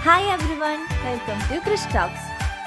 hi everyone welcome to Krish talks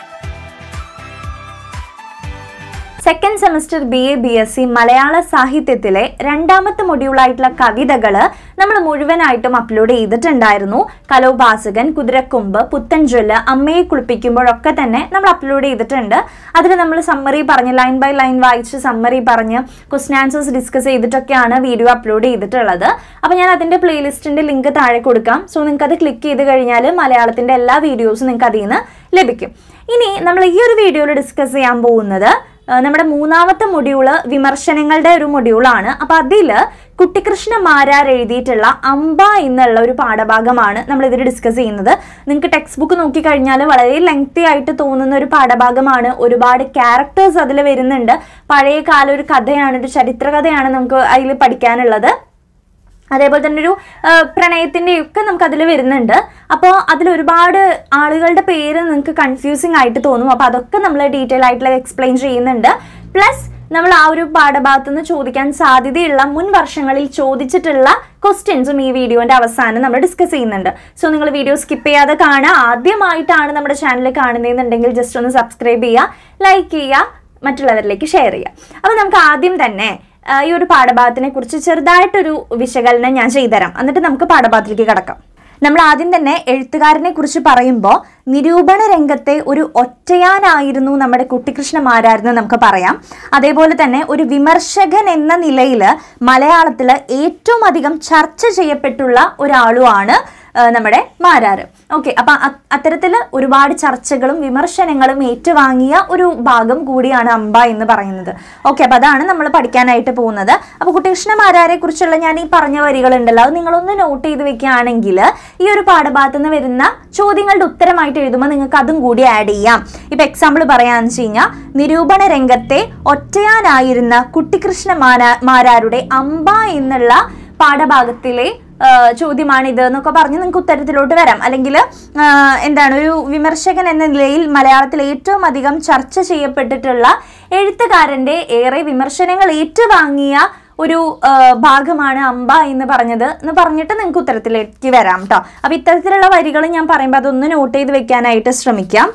second semester B A B S C Malayala സാഹിത്യത്തിലെ രണ്ടാമത്തെ മൊഡ്യൂളായിട്ടുള്ള കവിതകൾ നമ്മൾ മുഴുവനായിട്ടും അപ്ലോഡ് ചെയ്തിട്ടുണ്ടായിരുന്നു കലോപാസകൻ കുതിരക്കൊമ്പ് പുത്തൻചൊല്ല് അമ്മയെ കുളിപ്പിക്കുമ്പോഴൊക്കെ തന്നെ നമ്മൾ അപ്ലോഡ് ചെയ്തിട്ടുണ്ട് അതിൽ നമ്മൾ സമ്മറി പറഞ്ഞ് ലൈൻ ബൈ ലൈൻ വായിച്ച് സമ്മറി പറഞ്ഞ് ക്വസ്റ്റൻ ആൻസേഴ്സ് ഡിസ്കസ് ചെയ്തിട്ടൊക്കെയാണ് വീഡിയോ അപ്ലോഡ് ചെയ്തിട്ടുള്ളത് അപ്പോൾ ഞാൻ അതിൻ്റെ പ്ലേലിസ്റ്റിൻ്റെ ലിങ്ക് താഴെ കൊടുക്കാം സോ നിങ്ങൾക്ക് അത് ക്ലിക്ക് ചെയ്ത് കഴിഞ്ഞാൽ മലയാളത്തിൻ്റെ എല്ലാ വീഡിയോസും നിങ്ങൾക്ക് അതിൽ നിന്ന് ലഭിക്കും ഇനി നമ്മൾ ഈ ഒരു വീഡിയോയിൽ ഡിസ്കസ് ചെയ്യാൻ പോകുന്നത് ആ, നമ്മുടെ മൂന്നാമത്തെ മൊഡ്യൂള് വിമർശനങ്ങളുടെ ഒരു മൊഡ്യൂളാണ് അപ്പൊ അതിൽ കുട്ടിക്കൃഷ്ണ മാരാർ എഴുതിയിട്ടുള്ള അമ്പ എന്നുള്ള ഒരു പാഠഭാഗമാണ് നമ്മൾ ഇതിൽ ഡിസ്കസ് ചെയ്യുന്നത് നിങ്ങൾക്ക് ടെക്സ്റ്റ് ബുക്ക് നോക്കിക്കഴിഞ്ഞാൽ വളരെ ലെങ്തി ആയിട്ട് തോന്നുന്ന ഒരു പാഠഭാഗമാണ് ഒരുപാട് ക്യാരക്ടേഴ്സ് അതിൽ വരുന്നുണ്ട് പഴയ കാല ഒരു കഥയാണ് ഒരു ചരിത്ര കഥയാണ് നമുക്ക് അതിൽ പഠിക്കാനുള്ളത് അതേപോലെ തന്നെ ഒരു പ്രണയത്തിൻ്റെ ഒക്കെ നമുക്ക് അതിൽ വരുന്നുണ്ട് അപ്പോൾ അതിൽ ഒരുപാട് ആളുകളുടെ പേര് നിങ്ങൾക്ക് കൺഫ്യൂസിങ് ആയിട്ട് തോന്നും അപ്പോൾ അതൊക്കെ നമ്മൾ ഡീറ്റെയിൽ ആയിട്ടുള്ള എക്സ്പ്ലെയിൻ ചെയ്യുന്നുണ്ട് പ്ലസ് നമ്മൾ ആ ഒരു പാഠഭാഗത്ത് നിന്ന് ചോദിക്കാൻ സാധ്യതയുള്ള മുൻ വർഷങ്ങളിൽ ചോദിച്ചിട്ടുള്ള ക്വസ്റ്റ്യൻസും ഈ വീഡിയോന്റെ അവസാനം നമ്മൾ ഡിസ്കസ് ചെയ്യുന്നുണ്ട് സോ നിങ്ങൾ വീഡിയോ സ്കിപ്പ് ചെയ്യാതെ കാണുക ആദ്യമായിട്ടാണ് നമ്മുടെ ചാനൽ കാണുന്നതെന്നുണ്ടെങ്കിൽ ജസ്റ്റ് ഒന്ന് സബ്സ്ക്രൈബ് ചെയ്യുക ലൈക്ക് ചെയ്യുക മറ്റുള്ളവരിലേക്ക് ഷെയർ ചെയ്യുക അപ്പോൾ നമുക്ക് ആദ്യം തന്നെ ആ, ഈ ഒരു പാഠഭാഗത്തിനെ കുറിച്ച് ചെറുതായിട്ടൊരു വിശകലനം ഞാൻ ചെയ്തുതരാം എന്നിട്ട് നമുക്ക് പാഠഭാഗത്തിലേക്ക് കടക്കാം നമ്മൾ ആദ്യം തന്നെ എഴുത്തുകാരനെ കുറിച്ച് പറയുമ്പോൾ നിരൂപണ രംഗത്തെ ഒരു ഒറ്റയാനായിരുന്നു നമ്മുടെ കുട്ടിക്കൃഷ്ണ മാരാരെന്ന് നമുക്ക് പറയാം അതേപോലെ തന്നെ ഒരു വിമർശകൻ എന്ന നിലയിൽ മലയാളത്തിൽ ഏറ്റവും അധികം ചർച്ച ചെയ്യപ്പെട്ടുള്ള ഒരാളുമാണ് ആ, നമ്മുടെ മാരാറ് ഓക്കെ അപ്പൊ അ- അത്തരത്തില് ഒരുപാട് ചർച്ചകളും വിമർശനങ്ങളും ഏറ്റുവാങ്ങിയ ഒരു ഭാഗം കൂടിയാണ് അമ്പ എന്ന് പറയുന്നത് ഓക്കെ അപ്പൊ അതാണ് നമ്മൾ പഠിക്കാനായിട്ട് പോകുന്നത് അപ്പൊ കുട്ടികൃഷ്ണ മാരാരെ കുറിച്ചുള്ള ഞാൻ ഈ പറഞ്ഞ വരികളുണ്ടല്ലോ അത് നിങ്ങളൊന്ന് നോട്ട് ചെയ്ത് വെക്കുകയാണെങ്കിൽ ഈ ഒരു പാഠഭാഗത്ത് നിന്ന് വരുന്ന ചോദ്യങ്ങളുടെ ഉത്തരമായിട്ട് എഴുതുമ്പോൾ നിങ്ങൾക്ക് അതും കൂടി ആഡ് ചെയ്യാം ഇപ്പൊ എക്സാമ്പിൾ പറയാന്ന് വെച്ച് കഴിഞ്ഞാൽ നിരൂപണ രംഗത്തെ ഒറ്റയാനായിരുന്ന കുട്ടികൃഷ്ണ മാരാ മാരാരുടെ അമ്പ എന്നുള്ള പാഠഭാഗത്തിലെ ആ, ചോദ്യമാണിത് എന്നൊക്കെ പറഞ്ഞ് നിങ്ങൾക്ക് ഉത്തരത്തിലോട്ട് വരാം അല്ലെങ്കിൽ എന്താണ് ഒരു വിമർശകൻ എന്ന നിലയിൽ മലയാളത്തിൽ ഏറ്റവും അധികം ചർച്ച ചെയ്യപ്പെട്ടിട്ടുള്ള എഴുത്തുകാരന്റെ ഏറെ വിമർശനങ്ങൾ ഏറ്റുവാങ്ങിയ ഒരു ആ, ഭാഗമാണ് അമ്പ എന്ന് പറഞ്ഞത് എന്ന് പറഞ്ഞിട്ട് നിങ്ങൾക്ക് ഉത്തരത്തിലേക്ക് വരാം കേട്ടോ അപ്പൊ ഇത്തരത്തിലുള്ള വരികൾ ഞാൻ പറയുമ്പോൾ അതൊന്ന് നോട്ട് ചെയ്ത് വെക്കാനായിട്ട് ശ്രമിക്കാം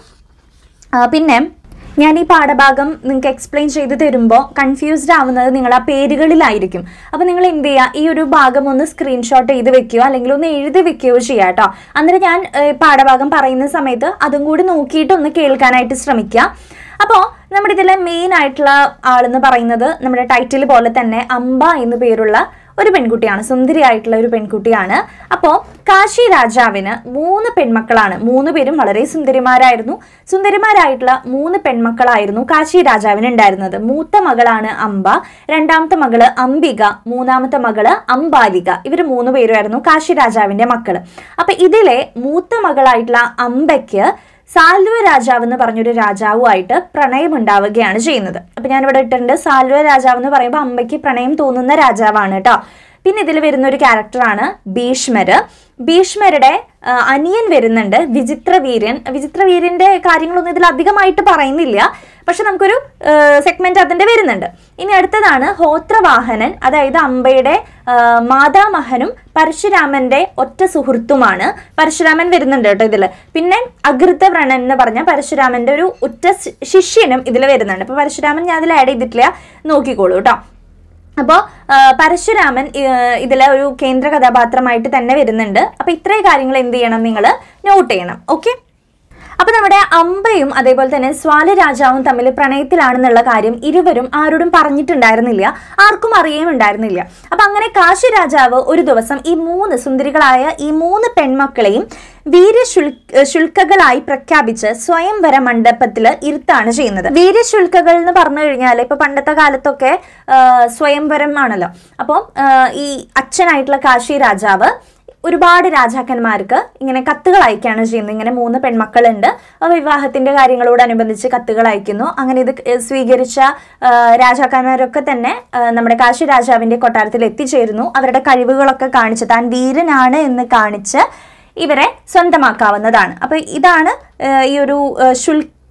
ആ, പിന്നെ ഞാൻ ഈ പാഠഭാഗം നിങ്ങൾക്ക് എക്സ്പ്ലെയിൻ ചെയ്ത് തരുമ്പോൾ കൺഫ്യൂസ്ഡ് ആവുന്നത് നിങ്ങൾ ആ പേരുകളിലായിരിക്കും അപ്പോൾ നിങ്ങൾ എന്ത് ചെയ്യുക ഈ ഒരു ഭാഗം ഒന്ന് സ്ക്രീൻഷോട്ട് ചെയ്ത് വെക്കുകയോ അല്ലെങ്കിൽ ഒന്ന് എഴുതി വെക്കുകയോ ചെയ്യുക കേട്ടോ അന്നേരം ഞാൻ ഏ, പാഠഭാഗം പറയുന്ന സമയത്ത് അതും കൂടി നോക്കിയിട്ട് ഒന്ന് കേൾക്കാനായിട്ട് ശ്രമിക്കുക അപ്പോൾ നമ്മുടെ ഇതിലെ മെയിൻ ആയിട്ടുള്ള ആളെന്ന് പറയുന്നത് നമ്മുടെ ടൈറ്റിൽ പോലെ തന്നെ അമ്പ എന്ന് പേരുള്ള ഒരു പെൺകുട്ടിയാണ് സുന്ദരിയായിട്ടുള്ള ഒരു പെൺകുട്ടിയാണ് അപ്പോൾ കാശി രാജാവിന് മൂന്ന് പെൺമക്കളാണ് മൂന്ന് പേരും വളരെ സുന്ദരിമാരായിരുന്നു സുന്ദരിമാരായിട്ടുള്ള മൂന്ന് പെൺമക്കളായിരുന്നു കാശി രാജാവിന് ഉണ്ടായിരുന്നത് മൂത്ത മകളാണ് അംബ രണ്ടാമത്തെ മകള് അംബിക മൂന്നാമത്തെ മകള് അംബാലിക ഇവർ മൂന്ന് പേരുമായിരുന്നു കാശി രാജാവിന്റെ മക്കള് അപ്പൊ ഇതിലെ മൂത്ത മകളായിട്ടുള്ള അംബയ്ക്ക് സാൽവ രാജാവ് എന്ന് പറഞ്ഞൊരു രാജാവുമായിട്ട് പ്രണയം ഉണ്ടാവുകയാണ് ചെയ്യുന്നത് അപ്പൊ ഞാൻ ഇവിടെ ഇട്ടിട്ടുണ്ട് സാൽവ രാജാവ് എന്ന് പറയുമ്പോൾ അമ്പയ്ക്ക് പ്രണയം തോന്നുന്ന രാജാവാണ് കേട്ടോ പിന്നെ ഇതിൽ വരുന്ന ഒരു ക്യാരക്ടറാണ് ഭീഷ്മര് ഭീഷ്മരുടെ ആ, അനിയൻ വരുന്നുണ്ട് വിചിത്രവീര്യൻ വിചിത്രവീര്യന്റെ കാര്യങ്ങളൊന്നും ഇതിൽ അധികമായിട്ട് പറയുന്നില്ല പക്ഷെ നമുക്കൊരു സെഗ്മെന്റ് അതിന്റെ വരുന്നുണ്ട് ഇനി അടുത്തതാണ് ഹോത്രവാഹനൻ അതായത് അമ്പയുടെ ആ, മാതാമഹനും പരശുരാമന്റെ ഒറ്റ സുഹൃത്തുമാണ് പരശുരാമൻ വരുന്നുണ്ട് കേട്ടോ ഇതിൽ പിന്നെ അകൃതവ്രണൻ എന്ന് പറഞ്ഞ പരശുരാമന്റെ ഒരു ഉറ്റ ശി- ശിഷ്യനും ഇതിൽ വരുന്നുണ്ട് അപ്പൊ പരശുരാമൻ ഞാൻ അതിൽ ആഡ് ചെയ്തിട്ടില്ല നോക്കിക്കോളൂ കേട്ടോ അപ്പോൾ പരശുരാമൻ ഏഹ്, ഇതിലെ ഒരു കേന്ദ്ര കഥാപാത്രമായിട്ട് തന്നെ വരുന്നുണ്ട് അപ്പൊ ഇത്രയും കാര്യങ്ങൾ എന്ത് ചെയ്യണം നിങ്ങൾ നോട്ട് ചെയ്യണം ഓക്കെ അപ്പൊ നമ്മുടെ അമ്പയും അതേപോലെ തന്നെ സ്വാല രാജാവും തമ്മിൽ പ്രണയത്തിലാണെന്നുള്ള കാര്യം ഇരുവരും ആരോടും പറഞ്ഞിട്ടുണ്ടായിരുന്നില്ല ആർക്കും അറിയുമുണ്ടായിരുന്നില്ല അപ്പൊ അങ്ങനെ കാശി രാജാവ് ഒരു ദിവസം ഈ മൂന്ന് സുന്ദരികളായ ഈ മൂന്ന് പെൺമക്കളെയും വീരശുൽ ശുൽക്കകളായി പ്രഖ്യാപിച്ച് സ്വയംവര മണ്ഡപത്തിൽ ഇരുത്താണ് ചെയ്യുന്നത് വീരശുൽക്കകൾ എന്ന് പറഞ്ഞു കഴിഞ്ഞാൽ ഇപ്പൊ പണ്ടത്തെ കാലത്തൊക്കെ ആ, സ്വയംവരം ആണല്ലോ അപ്പോൾ ഈ അച്ഛനായിട്ടുള്ള കാശി രാജാവ് ഒരുപാട് രാജാക്കന്മാർക്ക് ഇങ്ങനെ കത്തുകൾ അയക്കുകയാണ് ചെയ്യുന്നത് ഇങ്ങനെ മൂന്ന് പെൺമക്കളുണ്ട് അപ്പോൾ വിവാഹത്തിന്റെ കാര്യങ്ങളോടനുബന്ധിച്ച് കത്തുകൾ അയക്കുന്നു അങ്ങനെ ഇത് ക- സ്വീകരിച്ച ആ, രാജാക്കന്മാരൊക്കെ തന്നെ ആ, നമ്മുടെ കാശി രാജാവിന്റെ കൊട്ടാരത്തിൽ എത്തിച്ചേരുന്നു അവരുടെ കഴിവുകളൊക്കെ കാണിച്ച് താൻ വീരനാണ് എന്ന് കാണിച്ച് ഇവരെ സ്വന്തമാക്കാവുന്നതാണ് അപ്പൊ ഇതാണ് ആ, ഈ ഒരു ആ, ശുൽ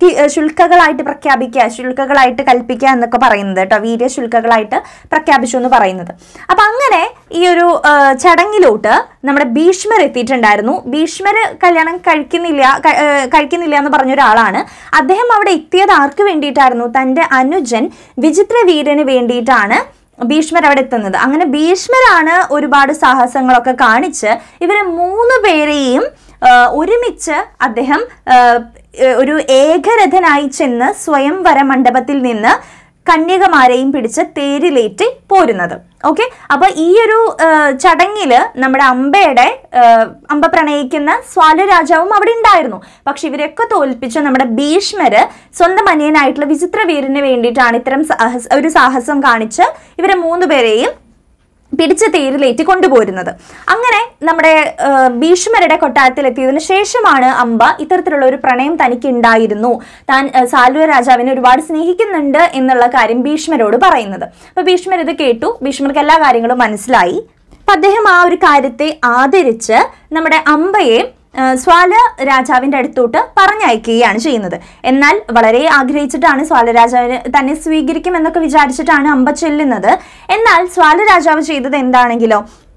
തി- ഏഹ് ശുൽക്കകളായിട്ട് പ്രഖ്യാപിക്കുക ശുൽക്കകളായിട്ട് കൽപ്പിക്കുക എന്നൊക്കെ പറയുന്നത് കേട്ടോ വീര്യശുൽക്കകളായിട്ട് പ്രഖ്യാപിച്ചു എന്ന് പറയുന്നത് അപ്പൊ അങ്ങനെ ഈ ഒരു ഏഹ് ചടങ്ങിലോട്ട് നമ്മുടെ ഭീഷ്മർ എത്തിയിട്ടുണ്ടായിരുന്നു ഭീഷ്മർ കല്യാണം കഴിക്കുന്നില്ല ക- ഏഹ് കഴിക്കുന്നില്ല എന്ന് പറഞ്ഞ ഒരാളാണ് അദ്ദേഹം അവിടെ എത്തിയത് ആർക്ക് വേണ്ടിയിട്ടായിരുന്നു തന്റെ അനുജൻ വിചിത്രവീരന് വേണ്ടിയിട്ടാണ് ഭീഷ്മർ അവിടെ എത്തുന്നത് അങ്ങനെ ഭീഷ്മരാണ് ഒരുപാട് സാഹസങ്ങളൊക്കെ കാണിച്ച് ഇവരെ മൂന്ന് പേരെയും ആ, ഒരുമിച്ച് അദ്ദേഹം ആ, ഒരു ഏകരഥനായി ചെന്ന് സ്വയംവര മണ്ഡപത്തിൽ നിന്ന് കന്യകമാരെയും പിടിച്ച് തേരിലേറ്റി പോരുന്നത് ഓക്കെ അപ്പൊ ഈ ഒരു ആ, ചടങ്ങില് നമ്മുടെ അമ്പയുടെ ആ, അമ്പ പ്രണയിക്കുന്ന സ്വാല രാജാവും അവിടെ ഉണ്ടായിരുന്നു പക്ഷെ ഇവരെയൊക്കെ തോൽപ്പിച്ച് നമ്മുടെ ഭീഷ്മര് സ്വന്തം അനിയനായിട്ടുള്ള വിചിത്രവീരന് വേണ്ടിയിട്ടാണ് ഇത്തരം സാഹസ ഒരു സാഹസം കാണിച്ച് ഇവരെ മൂന്ന് പേരെയും പിടിച്ച് തേരിലേറ്റി കൊണ്ടുപോരുന്നത് അങ്ങനെ നമ്മുടെ ആ, ഭീഷ്മരുടെ കൊട്ടാരത്തിൽ എത്തിയതിനു ശേഷമാണ് അമ്പ ഇത്തരത്തിലുള്ള ഒരു പ്രണയം തനിക്ക് ഉണ്ടായിരുന്നു താൻ ആ, സാൽവ രാജാവിനെ ഒരുപാട് സ്നേഹിക്കുന്നുണ്ട് എന്നുള്ള കാര്യം ഭീഷ്മരോട് പറയുന്നത് അപ്പൊ ഭീഷ്മർ ഇത് കേട്ടു ഭീഷ്മർക്ക് എല്ലാ കാര്യങ്ങളും മനസ്സിലായി അപ്പൊ അദ്ദേഹം ആ ഒരു കാര്യത്തെ ആദരിച്ച് നമ്മുടെ അമ്പയെ ആ, സ്വാല രാജാവിന്റെ അടുത്തോട്ട് പറഞ്ഞയക്കുകയാണ് ചെയ്യുന്നത് എന്നാൽ വളരെ ആഗ്രഹിച്ചിട്ടാണ് സ്വാല രാജാവിന് തന്നെ സ്വീകരിക്കും എന്നൊക്കെ വിചാരിച്ചിട്ടാണ് അമ്പ ചെല്ലുന്നത് എന്നാൽ സ്വാല രാജാവ് ചെയ്തത് എന്താണെങ്കിലോ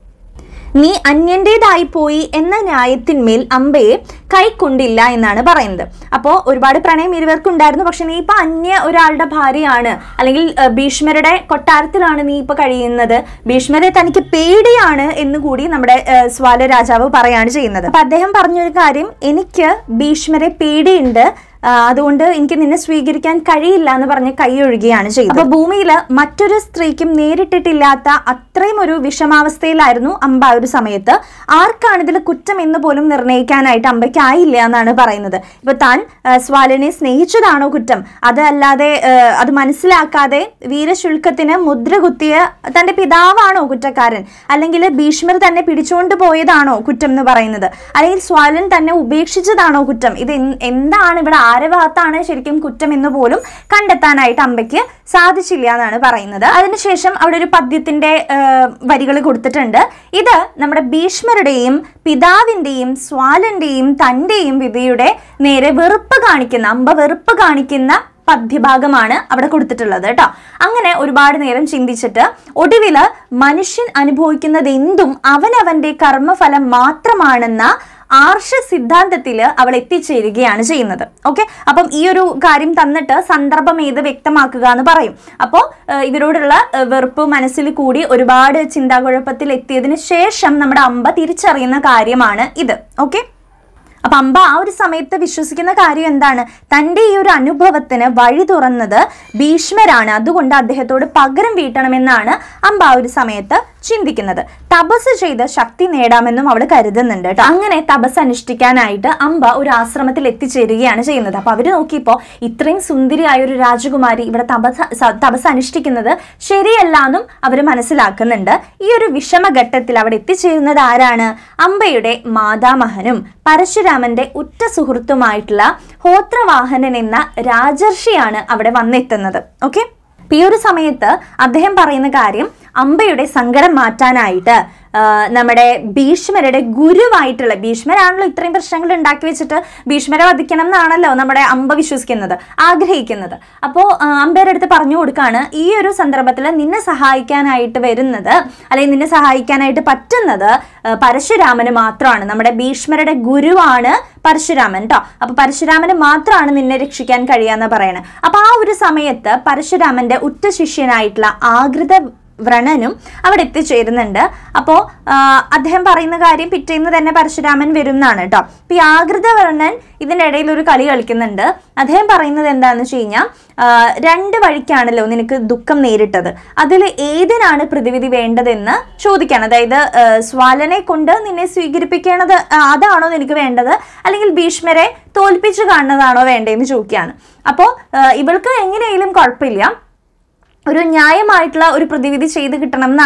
നീ അന്യന്റേതായി പോയി എന്ന ന്യായത്തിന്മേൽ അമ്പയെ കൈക്കൊണ്ടില്ല എന്നാണ് പറയുന്നത് അപ്പോൾ ഒരുപാട് പ്രണയം ഇരുവർക്കും ഉണ്ടായിരുന്നു പക്ഷെ നീ ഇപ്പൊ അന്യ ഒരാളുടെ ഭാര്യയാണ് അല്ലെങ്കിൽ ഏഹ്, ഭീഷ്മരുടെ കൊട്ടാരത്തിലാണ് നീ ഇപ്പൊ കഴിയുന്നത് ഭീഷ്മരെ തനിക്ക് പേടിയാണ് എന്ന് കൂടി നമ്മുടെ ഏഹ്, സ്വാല രാജാവ് പറയാണ് ചെയ്യുന്നത് അപ്പൊ അദ്ദേഹം പറഞ്ഞൊരു കാര്യം എനിക്ക് ഭീഷ്മരെ പേടിയുണ്ട് ആ, അതുകൊണ്ട് എനിക്ക് നിന്നെ സ്വീകരിക്കാൻ കഴിയില്ല എന്ന് പറഞ്ഞ് കൈയൊഴുകുകയാണ് ചെയ്യുന്നത് അപ്പൊ ഭൂമിയിൽ മറ്റൊരു സ്ത്രീക്കും നേരിട്ടിട്ടില്ലാത്ത അത്രയും ഒരു വിഷമാവസ്ഥയിലായിരുന്നു അമ്പ ആ ഒരു സമയത്ത് ആർക്കാണ് ഇതിൽ കുറ്റം എന്ന് പോലും നിർണ്ണയിക്കാനായിട്ട് അമ്പയ്ക്ക് ആയില്ല എന്നാണ് പറയുന്നത് ഇപ്പൊ താൻ ആ, സ്വാലിനെ സ്നേഹിച്ചതാണോ കുറ്റം അതല്ലാതെ ആ, അത് മനസ്സിലാക്കാതെ വീരശുൽക്കത്തിന് മുദ്ര കുത്തിയ തന്റെ പിതാവാണോ കുറ്റക്കാരൻ അല്ലെങ്കിൽ ഭീഷ്മർ തന്നെ പിടിച്ചുകൊണ്ട് പോയതാണോ കുറ്റം എന്ന് പറയുന്നത് അല്ലെങ്കിൽ സ്വാലൻ തന്നെ ഉപേക്ഷിച്ചതാണോ കുറ്റം ഇത് എന്ത്- എന്താണ് ഇവിടെ ആരെ ഭാഗത്താണ് ശരിക്കും കുറ്റം എന്ന് പോലും കണ്ടെത്താനായിട്ട് അമ്പയ്ക്ക് സാധിച്ചില്ല എന്നാണ് പറയുന്നത് അതിനുശേഷം അവിടെ ഒരു പദ്യത്തിന്റെ വരികൾ കൊടുത്തിട്ടുണ്ട് ഇത് നമ്മുടെ ഭീഷ്മരുടെയും പിതാവിന്റെയും സ്വാലന്റെയും തന്റെയും വിധിയുടെ നേരെ വെറുപ്പ് കാണിക്കുന്ന അമ്പ വെറുപ്പ് കാണിക്കുന്ന പദ്യഭാഗമാണ് അവിടെ കൊടുത്തിട്ടുള്ളത് കേട്ടോ അങ്ങനെ ഒരുപാട് നേരം ചിന്തിച്ചിട്ട് ഒടുവില് മനുഷ്യൻ അനുഭവിക്കുന്നത് എന്തും അവനവന്റെ കർമ്മഫലം മാത്രമാണെന്ന ആർഷ സിദ്ധാന്തത്തിൽ അവൾ എത്തിച്ചേരുകയാണ് ചെയ്യുന്നത് ഓക്കെ അപ്പം ഈ ഒരു കാര്യം തന്നിട്ട് സന്ദർഭം ഏത് വ്യക്തമാക്കുക എന്ന് പറയും അപ്പോൾ ഇവരോടുള്ള ഏഹ്, വെറുപ്പ് മനസ്സിൽ കൂടി ഒരുപാട് ചിന്താകുഴപ്പത്തിൽ എത്തിയതിന് ശേഷം നമ്മുടെ അമ്പ തിരിച്ചറിയുന്ന കാര്യമാണ് ഇത് ഓക്കെ അപ്പൊ അമ്പ ആ ഒരു സമയത്ത് വിശ്വസിക്കുന്ന കാര്യം എന്താണ് തന്റെ ഈ ഒരു അനുഭവത്തിന് വഴി തുറന്നത് ഭീഷ്മരാണ് അതുകൊണ്ട് അദ്ദേഹത്തോട് പകരം വീട്ടണമെന്നാണ് അമ്പ ആ ഒരു സമയത്ത് ചിന്തിക്കുന്നത് തപസ് ചെയ്ത് ശക്തി നേടാമെന്നും അവൾ കരുതുന്നുണ്ട് കേട്ടോ അങ്ങനെ തപസ് അനുഷ്ഠിക്കാനായിട്ട് അമ്പ ഒരു ആശ്രമത്തിൽ എത്തിച്ചേരുകയാണ് ചെയ്യുന്നത് അപ്പൊ അവര് നോക്കിയപ്പോ ഇത്രയും സുന്ദരിയായ ഒരു രാജകുമാരി ഇവിടെ തപസ് സ- തപസ് അനുഷ്ഠിക്കുന്നത് ശരിയല്ല എന്നും അവർ മനസ്സിലാക്കുന്നുണ്ട് ഈ ഒരു വിഷമഘട്ടത്തിൽ അവിടെ എത്തിച്ചേരുന്നത് ആരാണ് അമ്പയുടെ മാതാമഹനും പരശുരാമന്റെ ഉറ്റ സുഹൃത്തുമായിട്ടുള്ള ഹോത്രവാഹനൻ എന്ന രാജർഷിയാണ് അവിടെ വന്നെത്തുന്നത് ഓക്കെ ഈ ഒരു സമയത്ത് അദ്ദേഹം പറയുന്ന കാര്യം അമ്പയുടെ സങ്കടം മാറ്റാനായിട്ട് ആ, നമ്മുടെ ഭീഷ്മരുടെ ഗുരുവായിട്ടുള്ള ഭീഷ്മരാണല്ലോ ഇത്രയും പ്രശ്നങ്ങൾ ഉണ്ടാക്കി വെച്ചിട്ട് ഭീഷ്മരെ വധിക്കണം എന്നാണല്ലോ നമ്മുടെ അമ്പ വിശ്വസിക്കുന്നത് ആഗ്രഹിക്കുന്നത് അപ്പോൾ അമ്പയുടെ അടുത്ത് പറഞ്ഞു കൊടുക്കാണ് ഈ ഒരു സന്ദർഭത്തിൽ നിന്നെ സഹായിക്കാനായിട്ട് വരുന്നത് അല്ലെങ്കിൽ നിന്നെ സഹായിക്കാനായിട്ട് പറ്റുന്നത് ആ, പരശുരാമന് മാത്രമാണ് നമ്മുടെ ഭീഷ്മരുടെ ഗുരുവാണ് പരശുരാമൻ കേട്ടോ അപ്പൊ പരശുരാമന് മാത്രമാണ് നിന്നെ രക്ഷിക്കാൻ കഴിയാന്ന് പറയണത് അപ്പൊ ആ ഒരു സമയത്ത് പരശുരാമന്റെ ഉറ്റ ശിഷ്യനായിട്ടുള്ള ആകൃത വ്രണനും അവിടെ എത്തിച്ചേരുന്നുണ്ട് അപ്പോൾ അദ്ദേഹം പറയുന്ന കാര്യം പിറ്റേന്ന് തന്നെ പരശുരാമൻ വരും എന്നാണ് കേട്ടോ അപ്പൊ ഈ ആകൃത വ്രണൻ ഇതിൻ്റെ ഇടയിൽ ഒരു കളി കളിക്കുന്നുണ്ട് അദ്ദേഹം പറയുന്നത് എന്താണെന്ന് വെച്ച് കഴിഞ്ഞാൽ രണ്ട് വഴിക്കാണല്ലോ നിനക്ക് ദുഃഖം നേരിട്ടത് അതിൽ ഏതിനാണ് പ്രതിവിധി വേണ്ടതെന്ന് ചോദിക്കാണ് അതായത് ആ, സ്വാലനെ കൊണ്ട് നിന്നെ സ്വീകരിപ്പിക്കണത് ആ, അതാണോ നിനക്ക് വേണ്ടത് അല്ലെങ്കിൽ ഭീഷ്മരെ തോൽപ്പിച്ചു കാണുന്നതാണോ വേണ്ടതെന്ന് ചോദിക്കുകയാണ് അപ്പോൾ ഇവൾക്ക് എങ്ങനെയെങ്കിലും കുഴപ്പമില്ല ഒരു ന്യായമായിട്ടുള്ള ഒരു പ്രതിവിധി ചെയ്ത് കിട്ടണം എന്നാണ്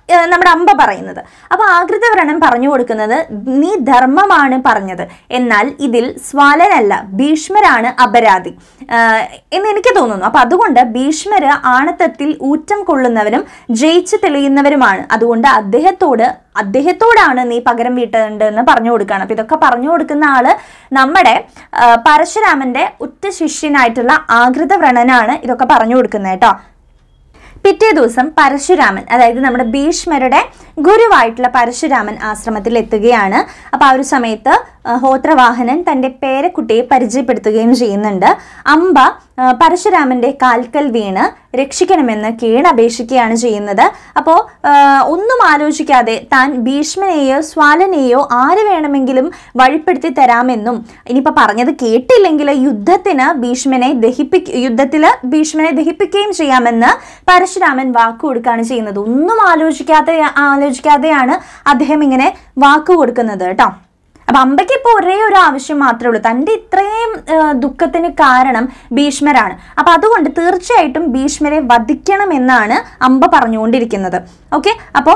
ഏഹ്, നമ്മുടെ അമ്പ പറയുന്നത് അപ്പൊ ആകൃതവ്രണൻ പറഞ്ഞു കൊടുക്കുന്നത് നീ ധർമ്മമാണ് പറഞ്ഞത് എന്നാൽ ഇതിൽ സ്വാലനല്ല ഭീഷ്മരാണ് അപരാധി ഏഹ്, എന്ന് എനിക്ക് തോന്നുന്നു അപ്പൊ അതുകൊണ്ട് ഭീഷ്മര് ആണത്തത്തിൽ ഊറ്റം കൊള്ളുന്നവരും ജയിച്ചു തെളിയുന്നവരുമാണ് അതുകൊണ്ട് അദ്ദേഹത്തോട് അദ്ദേഹത്തോടാണ് നീ പകരം വീട്ടേണ്ടതെന്ന് പറഞ്ഞു കൊടുക്കുകയാണ് അപ്പൊ ഇതൊക്കെ പറഞ്ഞു കൊടുക്കുന്ന ആള് നമ്മുടെ ആ, പരശുരാമന്റെ ഉറ്റ ശിഷ്യനായിട്ടുള്ള ആകൃതവ്രണനാണ് ഇതൊക്കെ പറഞ്ഞു കൊടുക്കുന്നത് കേട്ടോ പിറ്റേ ദിവസം പരശുരാമൻ അതായത് നമ്മുടെ ഭീഷ്മരുടെ ഗുരുവായിട്ടുള്ള പരശുരാമൻ ആശ്രമത്തിൽ എത്തുകയാണ് അപ്പൊ ആ ഒരു സമയത്ത് ആ, ഹോത്രവാഹനൻ തന്റെ പേരക്കുട്ടിയെ പരിചയപ്പെടുത്തുകയും ചെയ്യുന്നുണ്ട് അമ്പ ആ, പരശുരാമന്റെ കാൽക്കൽ വീണ് രക്ഷിക്കണമെന്ന് കീഴപേക്ഷിക്കുകയാണ് ചെയ്യുന്നത് അപ്പോൾ ഒന്നും ആലോചിക്കാതെ താൻ ഭീഷ്മനെയോ സ്വാലനെയോ ആര് വേണമെങ്കിലും വഴിപ്പെടുത്തി തരാമെന്നും ഇനിയിപ്പോൾ പറഞ്ഞത് കേട്ടില്ലെങ്കിൽ യുദ്ധത്തിന് ഭീഷ്മനെ ദഹിപ്പിക്ക യുദ്ധത്തിൽ ഭീഷ്മനെ ദഹിപ്പിക്കുകയും ചെയ്യാമെന്ന് പരശുരാമൻ വാക്ക് കൊടുക്കുകയാണ് ചെയ്യുന്നത് ഒന്നും ആലോചിക്കാതെ ആലോചിക്കാതെയാണ് അദ്ദേഹം ഇങ്ങനെ വാക്ക് കൊടുക്കുന്നത് കേട്ടോ അപ്പൊ അമ്പയ്ക്ക് ഇപ്പോൾ ഒരേ ഒരു ആവശ്യം മാത്രമേ ഉള്ളൂ തന്റെ ഇത്രയും ആ, ദുഃഖത്തിന് കാരണം ഭീഷ്മരാണ് അപ്പൊ അതുകൊണ്ട് തീർച്ചയായിട്ടും ഭീഷ്മരെ വധിക്കണമെന്നാണ് അമ്പ പറഞ്ഞുകൊണ്ടിരിക്കുന്നത് ഓക്കെ അപ്പം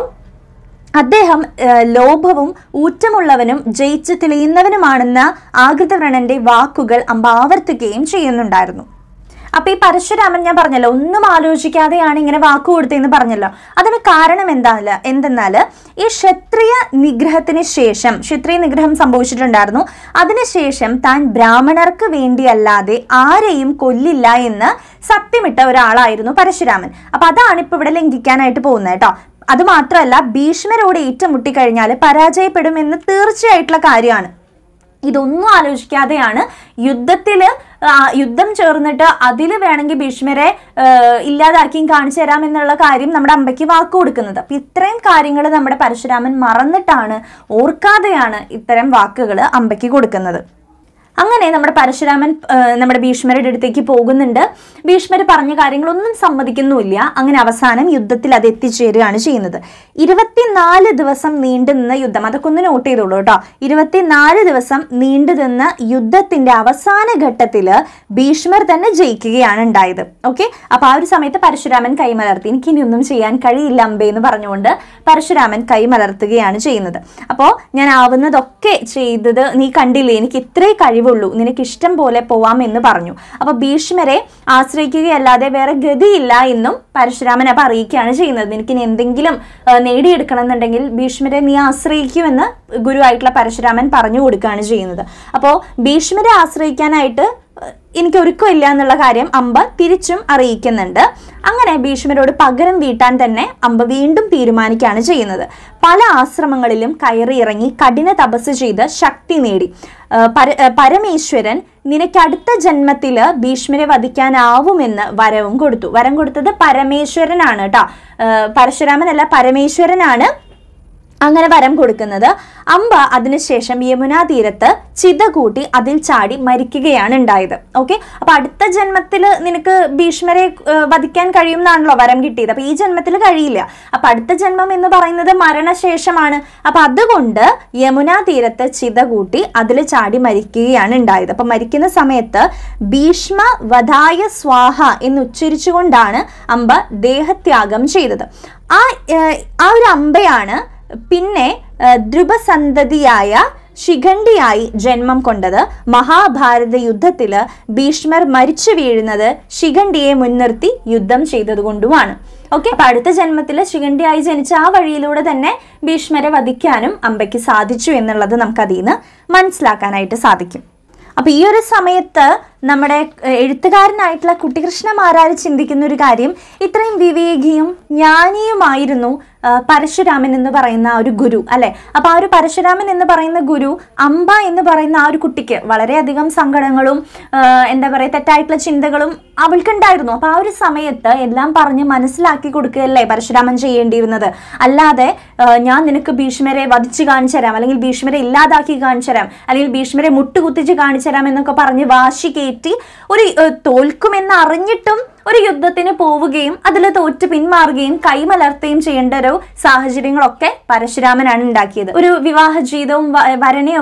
അദ്ദേഹം ആ, ലോഭവും ഊറ്റമുള്ളവനും ജയിച്ച് തെളിയുന്നവനുമാണെന്ന ആകൃതവ്രണന്റെ വാക്കുകൾ അമ്പ ആവർത്തിക്കുകയും ചെയ്യുന്നുണ്ടായിരുന്നു അപ്പൊ ഈ പരശുരാമൻ ഞാൻ പറഞ്ഞല്ലോ ഒന്നും ആലോചിക്കാതെയാണ് ഇങ്ങനെ വാക്ക് കൊടുത്തതെന്ന് പറഞ്ഞല്ലോ അതിന് കാരണം എന്താല്ല എന്തെന്നാൽ ഈ ക്ഷത്രിയ നിഗ്രഹത്തിന് ശേഷം ക്ഷത്രിയ നിഗ്രഹം സംഭവിച്ചിട്ടുണ്ടായിരുന്നു അതിനുശേഷം താൻ ബ്രാഹ്മണർക്ക് വേണ്ടിയല്ലാതെ ആരെയും കൊല്ലില്ല എന്ന് സത്യമിട്ട ഒരാളായിരുന്നു പരശുരാമൻ അപ്പൊ അതാണ് ഇപ്പൊ ഇവിടെ ലംഘിക്കാനായിട്ട് പോകുന്നത് കേട്ടോ അത് മാത്രമല്ല ഭീഷ്മരോട് ഏറ്റുമുട്ടി കഴിഞ്ഞാൽ പരാജയപ്പെടുമെന്ന് തീർച്ചയായിട്ടുള്ള കാര്യമാണ് ഇതൊന്നും ആലോചിക്കാതെയാണ് യുദ്ധത്തിൽ യുദ്ധം ചേർന്നിട്ട് അതിൽ വേണമെങ്കിൽ ഭീഷ്മരെ ആ, ഇല്ലാതാക്കിയും കാണിച്ചു തരാം എന്നുള്ള കാര്യം നമ്മുടെ അമ്പയ്ക്ക് വാക്ക് കൊടുക്കുന്നത് അപ്പൊ ഇത്രയും കാര്യങ്ങൾ നമ്മുടെ പരശുരാമൻ മറന്നിട്ടാണ് ഓർക്കാതെയാണ് ഇത്തരം വാക്കുകൾ അമ്പയ്ക്ക് കൊടുക്കുന്നത് അങ്ങനെ നമ്മുടെ പരശുരാമൻ ആ, നമ്മുടെ ഭീഷ്മരുടെ അടുത്തേക്ക് പോകുന്നുണ്ട് ഭീഷ്മർ പറഞ്ഞ കാര്യങ്ങളൊന്നും സമ്മതിക്കുന്നുമില്ല അങ്ങനെ അവസാനം യുദ്ധത്തിൽ അത് എത്തിച്ചേരുകയാണ് ചെയ്യുന്നത് ഇരുപത്തിനാല് ദിവസം നീണ്ടു നിന്ന യുദ്ധം അതൊക്കെ ഒന്ന് നോട്ട് ചെയ്തോളൂ കേട്ടോ ഇരുപത്തിനാല് ദിവസം നീണ്ടു നിന്ന യുദ്ധത്തിന്റെ അവസാന ഘട്ടത്തില് ഭീഷ്മർ തന്നെ ജയിക്കുകയാണ് ഉണ്ടായത് ഓക്കെ അപ്പൊ ആ ഒരു സമയത്ത് പരശുരാമൻ കൈമലർത്തി എനിക്ക് ഇനി ഒന്നും ചെയ്യാൻ കഴിയില്ല അമ്പേ എന്ന് പറഞ്ഞുകൊണ്ട് പരശുരാമൻ കൈമലർത്തുകയാണ് ചെയ്യുന്നത് അപ്പോൾ ഞാൻ ആവുന്നതൊക്കെ ചെയ്തത് നീ കണ്ടില്ലേ എനിക്ക് ഇത്രേ കഴിവുള്ളൂ നിനക്ക് ഇഷ്ടം പോലെ പോവാം എന്ന് പറഞ്ഞു അപ്പൊ ഭീഷ്മരെ ആശ്രയിക്കുകയല്ലാതെ വേറെ ഗതിയില്ല എന്നും പരശുരാമൻ അപ്പൊ അറിയിക്കുകയാണ് ചെയ്യുന്നത് നിനക്ക് ഇനി എന്തെങ്കിലും ആ, നേടിയെടുക്കണം എന്നുണ്ടെങ്കിൽ ഭീഷ്മരെ നീ ആശ്രയിക്കുമെന്ന് ഗുരുവായിട്ടുള്ള പരശുരാമൻ പറഞ്ഞു കൊടുക്കുകയാണ് ചെയ്യുന്നത് അപ്പോൾ ഭീഷ്മരെ ആശ്രയിക്കാനായിട്ട് എനിക്ക് ഒരുക്കമില്ല എന്നുള്ള കാര്യം അമ്പ തിരിച്ചും അറിയിക്കുന്നുണ്ട് അങ്ങനെ ഭീഷ്മരോട് പകരം വീട്ടാൻ തന്നെ അമ്പ വീണ്ടും തീരുമാനിക്കുകയാണ് ചെയ്യുന്നത് പല ആശ്രമങ്ങളിലും കയറി ഇറങ്ങി കഠിന തപസ് ചെയ്ത് ശക്തി നേടി ആ, പര- ആ, പരമേശ്വരൻ നിനക്ക് അടുത്ത ജന്മത്തില് ഭീഷ്മരെ വധിക്കാനാവുമെന്ന് വരവും കൊടുത്തു വരം കൊടുത്തത് പരമേശ്വരനാണ് കേട്ടോ ആ, പരശുരാമനല്ല പരമേശ്വരനാണ് അങ്ങനെ വരം കൊടുക്കുന്നത് അമ്പ അതിനുശേഷം യമുനാ തീരത്ത് ചിത കൂട്ടി അതിൽ ചാടി മരിക്കുകയാണ് ഉണ്ടായത് ഓക്കെ അപ്പൊ അടുത്ത ജന്മത്തിൽ നിനക്ക് ഭീഷ്മരെ ഏഹ്, വധിക്കാൻ കഴിയും എന്നാണല്ലോ വരം കിട്ടിയത് അപ്പൊ ഈ ജന്മത്തിൽ കഴിയില്ല അപ്പൊ അടുത്ത ജന്മം എന്ന് പറയുന്നത് മരണശേഷമാണ് അപ്പൊ അതുകൊണ്ട് യമുനാ തീരത്ത് ചിത കൂട്ടി അതിൽ ചാടി മരിക്കുകയാണ് ഉണ്ടായത് അപ്പൊ മരിക്കുന്ന സമയത്ത് ഭീഷ്മ വധായ സ്വാഹ എന്ന് ഉച്ചരിച്ചുകൊണ്ടാണ് അമ്പ ദേഹത്യാഗം ചെയ്തത് ആ ഏഹ്, ആ ഒരു അമ്പയാണ് പിന്നെ ഏഹ്, ധ്രുവസന്തതിയായ ശിഖണ്ഡിയായി ജന്മം കൊണ്ടത് മഹാഭാരത യുദ്ധത്തില് ഭീഷ്മർ മരിച്ചു വീഴുന്നത് ശിഖണ്ഡിയെ മുൻനിർത്തി യുദ്ധം ചെയ്തതുകൊണ്ടുമാണ് ഓക്കെ അപ്പൊ അടുത്ത ജന്മത്തിൽ ശിഖണ്ഡിയായി ജനിച്ച ആ വഴിയിലൂടെ തന്നെ ഭീഷ്മരെ വധിക്കാനും അമ്പയ്ക്ക് സാധിച്ചു എന്നുള്ളത് നമുക്ക് അതിൽ നിന്ന് മനസ്സിലാക്കാനായിട്ട് സാധിക്കും അപ്പൊ ഈ ഒരു സമയത്ത് നമ്മുടെ ഏഹ്, എഴുത്തുകാരനായിട്ടുള്ള കുട്ടികൃഷ്ണ മാരാര് ചിന്തിക്കുന്ന ഒരു കാര്യം ഇത്രയും വിവേകിയും ജ്ഞാനിയുമായിരുന്നു ആ, പരശുരാമൻ എന്ന് പറയുന്ന ആ ഒരു ഗുരു അല്ലെ അപ്പൊ ആ ഒരു പരശുരാമൻ എന്ന് പറയുന്ന ഗുരു അമ്പ എന്ന് പറയുന്ന ആ ഒരു കുട്ടിക്ക് വളരെയധികം സങ്കടങ്ങളും ആ, എന്താ പറയുക തെറ്റായിട്ടുള്ള ചിന്തകളും അവൾക്കുണ്ടായിരുന്നു അപ്പൊ ആ ഒരു സമയത്ത് എല്ലാം പറഞ്ഞ് മനസ്സിലാക്കി കൊടുക്കുകയല്ലേ പരശുരാമൻ ചെയ്യേണ്ടിയിരുന്നത് അല്ലാതെ ആ, ഞാൻ നിനക്ക് ഭീഷ്മരെ വധിച്ച് കാണിച്ചു തരാം അല്ലെങ്കിൽ ഭീഷ്മരെ ഇല്ലാതാക്കി കാണിച്ചു തരാം അല്ലെങ്കിൽ ഭീഷ്മരെ മുട്ടുകുത്തിച്ച് കാണിച്ചു തരാം എന്നൊക്കെ പറഞ്ഞ് വാശി കയറ്റി ഒരു ഏഹ്, തോൽക്കുമെന്ന് അറിഞ്ഞിട്ടും ഒരു യുദ്ധത്തിന് പോവുകയും അതിൽ തോറ്റ് പിന്മാറുകയും കൈമലർത്തുകയും ചെയ്യേണ്ട ഒരു സാഹചര്യങ്ങളൊക്കെ പരശുരാമനാണ് ഉണ്ടാക്കിയത് ഒരു വിവാഹ ജീവിതവും വ- വരനെയൊക്കെ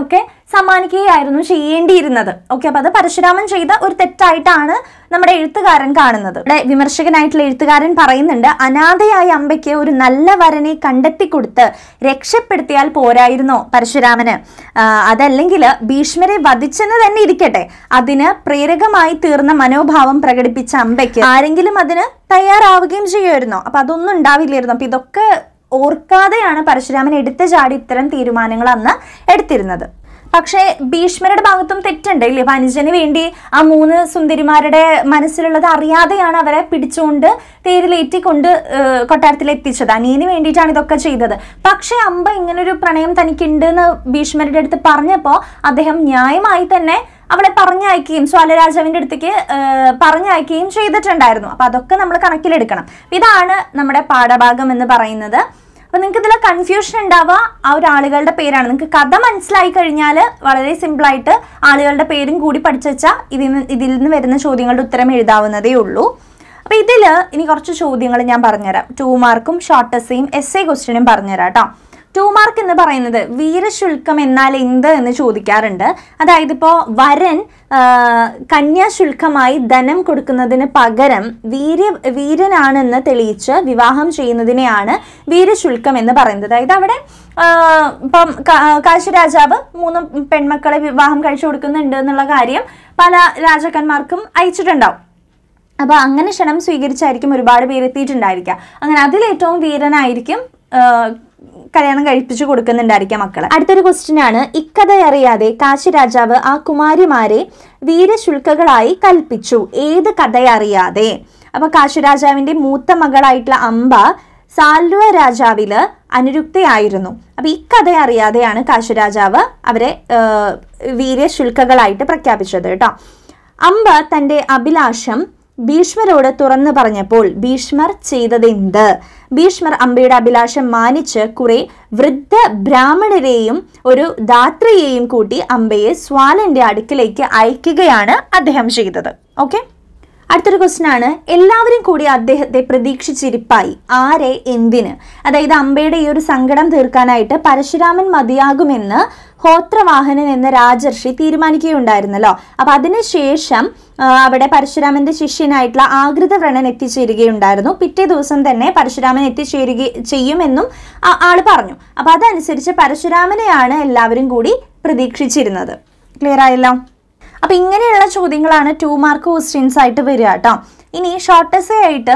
സമ്മാനിക്കുകയായിരുന്നു ചെയ്യേണ്ടിയിരുന്നത് ഓക്കെ അപ്പൊ അത് പരശുരാമൻ ചെയ്ത ഒരു തെറ്റായിട്ടാണ് നമ്മുടെ എഴുത്തുകാരൻ കാണുന്നത് ഇവിടെ വിമർശകനായിട്ടുള്ള എഴുത്തുകാരൻ പറയുന്നുണ്ട് അനാഥയായ അമ്പയ്ക്ക് ഒരു നല്ല വരനെ കണ്ടെത്തി കൊടുത്ത് രക്ഷപ്പെടുത്തിയാൽ പോരായിരുന്നോ പരശുരാമന് ആ, അതല്ലെങ്കിൽ ഭീഷ്മരെ വധിച്ചെന്ന് തന്നെ ഇരിക്കട്ടെ അതിന് പ്രേരകമായി തീർന്ന മനോഭാവം പ്രകടിപ്പിച്ച അമ്പയ്ക്ക് ആരെങ്കിലും അതിന് തയ്യാറാവുകയും ചെയ്യുമായിരുന്നോ അപ്പൊ അതൊന്നും ഉണ്ടാവില്ലായിരുന്നു അപ്പൊ ഇതൊക്കെ ഓർക്കാതെയാണ് പരശുരാമൻ എടുത്തു ചാടി ഇത്തരം തീരുമാനങ്ങൾ അന്ന് എടുത്തിരുന്നത് പക്ഷേ ഭീഷ്മരുടെ ഭാഗത്തും തെറ്റുണ്ട് ഇല്ലേ അപ്പൊ അനുജന് വേണ്ടി ആ മൂന്ന് സുന്ദരിമാരുടെ മനസ്സിലുള്ളത് അറിയാതെയാണ് അവരെ പിടിച്ചുകൊണ്ട് തേരിലേറ്റി കൊണ്ട് ഏഹ്, കൊട്ടാരത്തിൽ എത്തിച്ചത് അനിയന് വേണ്ടിയിട്ടാണ് ഇതൊക്കെ ചെയ്തത് പക്ഷേ അമ്പ ഇങ്ങനൊരു പ്രണയം തനിക്കുണ്ട് എന്ന് ഭീഷ്മരുടെ അടുത്ത് പറഞ്ഞപ്പോൾ അദ്ദേഹം ന്യായമായി തന്നെ അവളെ പറഞ്ഞയക്കുകയും സ്വാലരാജാവിന്റെ അടുത്തേക്ക് ഏഹ്, പറഞ്ഞയക്കുകയും ചെയ്തിട്ടുണ്ടായിരുന്നു അപ്പൊ അതൊക്കെ നമ്മൾ കണക്കിലെടുക്കണം ഇതാണ് നമ്മുടെ പാഠഭാഗം എന്ന് പറയുന്നത് അപ്പൊ നിങ്ങൾക്ക് ഇതിൽ കൺഫ്യൂഷൻ ഉണ്ടാവുക ആ ഒരു ആളുകളുടെ പേരാണ് നിങ്ങൾക്ക് കഥ മനസ്സിലായി കഴിഞ്ഞാൽ വളരെ സിമ്പിൾ ആയിട്ട് ആളുകളുടെ പേരും കൂടി പഠിച്ചു വെച്ചാൽ ഇതിൽ നിന്ന് ഇതിൽ നിന്ന് വരുന്ന ചോദ്യങ്ങളുടെ ഉത്തരം എഴുതാവുന്നതേ ഉള്ളൂ അപ്പൊ ഇതിൽ ഇനി കുറച്ച് ചോദ്യങ്ങൾ ഞാൻ പറഞ്ഞുതരാം ടു മാർക്കും ഷോർട്ട് എസ്സേയും എസ് എ ക്വസ്റ്റ്യനും പറഞ്ഞുതരാം കേട്ടോ ടു മാർക്ക് എന്ന് പറയുന്നത് വീരശുൽക്കം എന്നാൽ എന്ത് എന്ന് ചോദിക്കാറുണ്ട് അതായത് ഇപ്പോൾ വരൻ ആ, കന്യാശുൽക്കമായി ധനം കൊടുക്കുന്നതിന് പകരം വീര വീരനാണെന്ന് തെളിയിച്ച് വിവാഹം ചെയ്യുന്നതിനെയാണ് വീരശുൽക്കം എന്ന് പറയുന്നത് അതായത് അവിടെ ആ, ഇപ്പം കാ- കാശി രാജാവ് മൂന്ന് പെൺമക്കളെ വിവാഹം കഴിച്ചു കൊടുക്കുന്നുണ്ട് എന്നുള്ള കാര്യം പല രാജാക്കന്മാർക്കും അയച്ചിട്ടുണ്ടാവും അപ്പൊ അങ്ങനെ ക്ഷണം സ്വീകരിച്ചായിരിക്കും ഒരുപാട് പേര് എത്തിയിട്ടുണ്ടായിരിക്കുക അങ്ങനെ അതിലേറ്റവും വീരനായിരിക്കും ആ, കല്യാണം കഴിപ്പിച്ചു കൊടുക്കുന്നുണ്ടായിരിക്കാം മക്കളെ അടുത്തൊരു ക്വസ്റ്റ്യൻ ആണ് ഇക്കഥ അറിയാതെ കാശി രാജാവ് ആ കുമാരിമാരെ വീരശുൽക്കകളായി കൽപ്പിച്ചു ഏത് കഥ അറിയാതെ അപ്പൊ കാശി രാജാവിന്റെ മൂത്ത മകളായിട്ടുള്ള അംബ സാൽവ രാജാവില് അനുരുക്തയായിരുന്നു അപ്പൊ ഈ കഥ അറിയാതെയാണ് കാശി രാജാവ് അവരെ ആ, വീരശുൽക്കകളായിട്ട് പ്രഖ്യാപിച്ചത് കേട്ടോ അംബ തന്റെ അഭിലാഷം ഭീഷ്മരോട് തുറന്നു പറഞ്ഞപ്പോൾ ഭീഷ്മർ ചെയ്തതെന്ത് ഭീഷ്മർ അംബയുടെ അഭിലാഷം മാനിച്ച് കുറെ വൃദ്ധ ബ്രാഹ്മണരെയും ഒരു ധാത്രിയെയും കൂട്ടി അംബയെ സ്വാലന്റെ അടുക്കിലേക്ക് അയക്കുകയാണ് അദ്ദേഹം ചെയ്തത് ഓക്കെ അടുത്തൊരു ക്വസ്റ്റ്യൻ ആണ് എല്ലാവരും കൂടി അദ്ദേഹത്തെ പ്രതീക്ഷിച്ചിരിപ്പായി ആരെ എന്തിന് അതായത് അമ്പയുടെ ഈ ഒരു സങ്കടം തീർക്കാനായിട്ട് പരശുരാമൻ മതിയാകുമെന്ന് ഹോത്രവാഹനൻ എന്ന രാജർഷി തീരുമാനിക്കുകയുണ്ടായിരുന്നല്ലോ അപ്പൊ അതിനുശേഷം ആ, അവിടെ പരശുരാമന്റെ ശിഷ്യനായിട്ടുള്ള ആകൃത വ്രണൻ എത്തിച്ചേരുകയുണ്ടായിരുന്നു പിറ്റേ ദിവസം തന്നെ പരശുരാമൻ എത്തിച്ചേരുക ചെയ്യുമെന്നും ആ- ആള് പറഞ്ഞു അപ്പൊ അതനുസരിച്ച് പരശുരാമനെയാണ് എല്ലാവരും കൂടി പ്രതീക്ഷിച്ചിരുന്നത് ക്ലിയർ ആയല്ലോ അപ്പൊ ഇങ്ങനെയുള്ള ചോദ്യങ്ങളാണ് ടു മാർക്ക് ക്വസ്റ്റ്യൻസ് ആയിട്ട് വരിക കേട്ടോ ഇനി ഷോർട്ടസ് ആയിട്ട്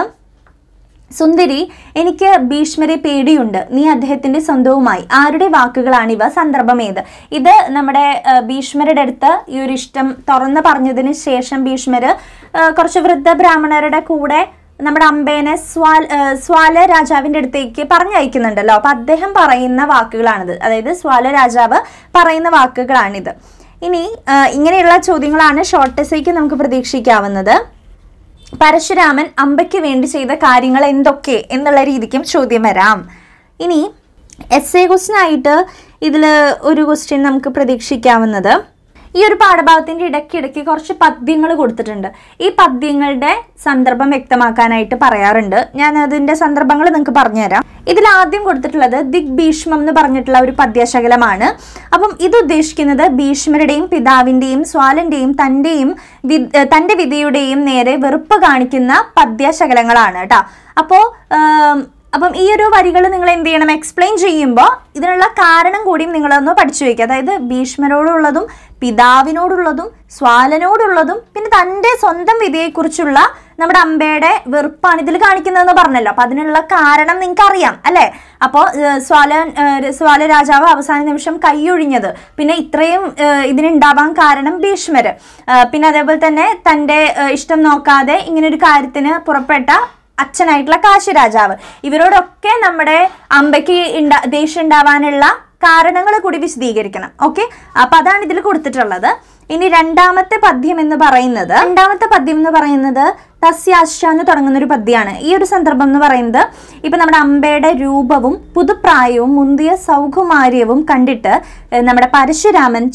സുന്ദരി എനിക്ക് ഭീഷ്മരെ പേടിയുണ്ട് നീ അദ്ദേഹത്തിന്റെ സ്വന്തവുമായി ആരുടെ വാക്കുകളാണ് ഇവ സന്ദർഭം ഏത് ഇത് നമ്മുടെ ആ, ഭീഷ്മരുടെ അടുത്ത് ഈ ഒരു ഇഷ്ടം തുറന്നു പറഞ്ഞതിന് ശേഷം ഭീഷ്മര് ആ, കുറച്ച് വൃദ്ധ ബ്രാഹ്മണരുടെ കൂടെ നമ്മുടെ അമ്പേനെ സ്വാൽ ആ, സ്വാല രാജാവിന്റെ അടുത്തേക്ക് പറഞ്ഞയക്കുന്നുണ്ടല്ലോ അപ്പൊ അദ്ദേഹം പറയുന്ന വാക്കുകളാണിത് അതായത് സ്വാല രാജാവ് പറയുന്ന വാക്കുകളാണിത് ഇനി ആ, ഇങ്ങനെയുള്ള ചോദ്യങ്ങളാണ് ഷോർട്ട് എസ്സേക്ക് നമുക്ക് പ്രതീക്ഷിക്കാവുന്നത് പരശുരാമൻ അമ്പയ്ക്ക് വേണ്ടി ചെയ്ത കാര്യങ്ങൾ എന്തൊക്കെ എന്നുള്ള രീതിക്കും ചോദ്യം വരാം ഇനി എസ് എ ക്വസ്റ്റ്യൻ ആയിട്ട് ഇതിൽ ഒരു ക്വസ്റ്റ്യൻ നമുക്ക് പ്രതീക്ഷിക്കാവുന്നത് ഈ ഒരു പാഠഭാഗത്തിന്റെ ഇടയ്ക്കിടയ്ക്ക് കുറച്ച് പദ്യങ്ങൾ കൊടുത്തിട്ടുണ്ട് ഈ പദ്യങ്ങളുടെ സന്ദർഭം വ്യക്തമാക്കാനായിട്ട് പറയാറുണ്ട് ഞാൻ അതിന്റെ സന്ദർഭങ്ങൾ നിങ്ങൾക്ക് പറഞ്ഞുതരാം ഇതിൽ ആദ്യം കൊടുത്തിട്ടുള്ളത് ദിഗ്ഭീഷ്മം എന്ന് പറഞ്ഞിട്ടുള്ള ഒരു പദ്യശകലമാണ് അപ്പം ഇത് ഉദ്ദേശിക്കുന്നത് ഭീഷ്മരുടെയും പിതാവിന്റെയും സ്വാലന്റെയും തന്റെയും വി- ഏഹ് തന്റെ വിധിയുടെയും നേരെ വെറുപ്പ് കാണിക്കുന്ന പദ്യശകലങ്ങളാണ് കേട്ടോ അപ്പോ ആം, അപ്പം ഈ ഒരു വരികൾ നിങ്ങൾ എന്ത് ചെയ്യണം എക്സ്പ്ലെയിൻ ചെയ്യുമ്പോൾ ഇതിനുള്ള കാരണം കൂടിയും നിങ്ങളൊന്ന് പഠിച്ചു വയ്ക്കുക അതായത് ഭീഷ്മരോടുള്ളതും പിതാവിനോടുള്ളതും സ്വാലനോടുള്ളതും പിന്നെ തൻ്റെ സ്വന്തം വിധിയെക്കുറിച്ചുള്ള നമ്മുടെ അമ്പയുടെ വെറുപ്പാണ് ഇതിൽ കാണിക്കുന്നതെന്ന് പറഞ്ഞല്ലോ അപ്പൊ അതിനുള്ള കാരണം നിങ്ങൾക്ക് അറിയാം അല്ലെ അപ്പോൾ സ്വാലൻ ഏഹ്, സ്വാല രാജാവ് അവസാന നിമിഷം കൈയൊഴിഞ്ഞത് പിന്നെ ഇത്രയും ഏഹ്, ഇതിനുണ്ടാവാൻ കാരണം ഭീഷ്മര് ഏഹ്, പിന്നെ അതേപോലെ തന്നെ തൻ്റെ ഏഹ്, ഇഷ്ടം നോക്കാതെ ഇങ്ങനെ ഒരു കാര്യത്തിന് പുറപ്പെട്ട അച്ഛനായിട്ടുള്ള കാശി രാജാവ് ഇവരോടൊക്കെ നമ്മുടെ അമ്പയ്ക്ക് ഉണ്ടാ ദേഷ്യം ഉണ്ടാവാനുള്ള കാരണങ്ങൾ കൂടി വിശദീകരിക്കണം ഓക്കെ അപ്പൊ അതാണ് ഇതിൽ കൊടുത്തിട്ടുള്ളത് ഇനി രണ്ടാമത്തെ പദ്യം എന്ന് പറയുന്നത് രണ്ടാമത്തെ പദ്യം എന്ന് പറയുന്നത് തസ്യാശ്ച എന്ന് തുടങ്ങുന്ന ഒരു പദ്യമാണ് ഈ ഒരു സന്ദർഭം എന്ന് പറയുന്നത് ഇപ്പൊ നമ്മുടെ അമ്പയുടെ രൂപവും പുതുപ്രായവും മുന്തിയ സൗകുമാര്യവും കണ്ടിട്ട് ഏഹ്, നമ്മുടെ പരശുരാമൻ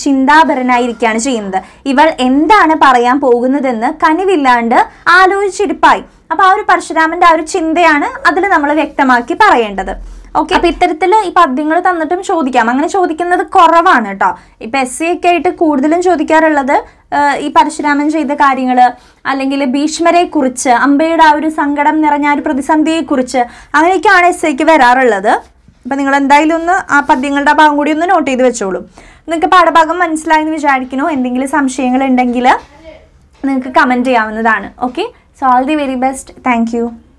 ചിന്താപരനായിരിക്കുകയാണ് ചെയ്യുന്നത് ഇവൾ എന്താണ് പറയാൻ പോകുന്നതെന്ന് കനിവില്ലാണ്ട് ആലോചിച്ചിരിപ്പായി അപ്പോൾ ആ ഒരു പരശുരാമന്റെ ആ ഒരു ചിന്തയാണ് അതിൽ നമ്മൾ വ്യക്തമാക്കി പറയേണ്ടത് ഓക്കെ അപ്പൊ ഇത്തരത്തിൽ ഈ പദ്യങ്ങൾ തന്നിട്ടും ചോദിക്കാം അങ്ങനെ ചോദിക്കുന്നത് കുറവാണ് കേട്ടോ ഇപ്പൊ എസ് സി ഒക്കെ ആയിട്ട് കൂടുതലും ചോദിക്കാറുള്ളത് ആ, ഈ പരശുരാമൻ ചെയ്ത കാര്യങ്ങൾ അല്ലെങ്കിൽ ഭീഷ്മരെ കുറിച്ച് അമ്പയുടെ ആ ഒരു സങ്കടം നിറഞ്ഞ ആ ഒരു പ്രതിസന്ധിയെ കുറിച്ച് അങ്ങനെയൊക്കെയാണ് എസ് ഐക്ക് വരാറുള്ളത് അപ്പൊ നിങ്ങൾ എന്തായാലും ഒന്ന് ആ പദ്യങ്ങളുടെ ആ ഭാഗം കൂടി ഒന്ന് നോട്ട് ചെയ്ത് വെച്ചോളൂ നിങ്ങൾക്ക് പാഠഭാഗം മനസ്സിലായി എന്ന് വിചാരിക്കുന്നു എന്തെങ്കിലും സംശയങ്ങൾ ഉണ്ടെങ്കിൽ നിങ്ങൾക്ക് കമൻറ്റ് ചെയ്യാവുന്നതാണ് okay so all the very best thank U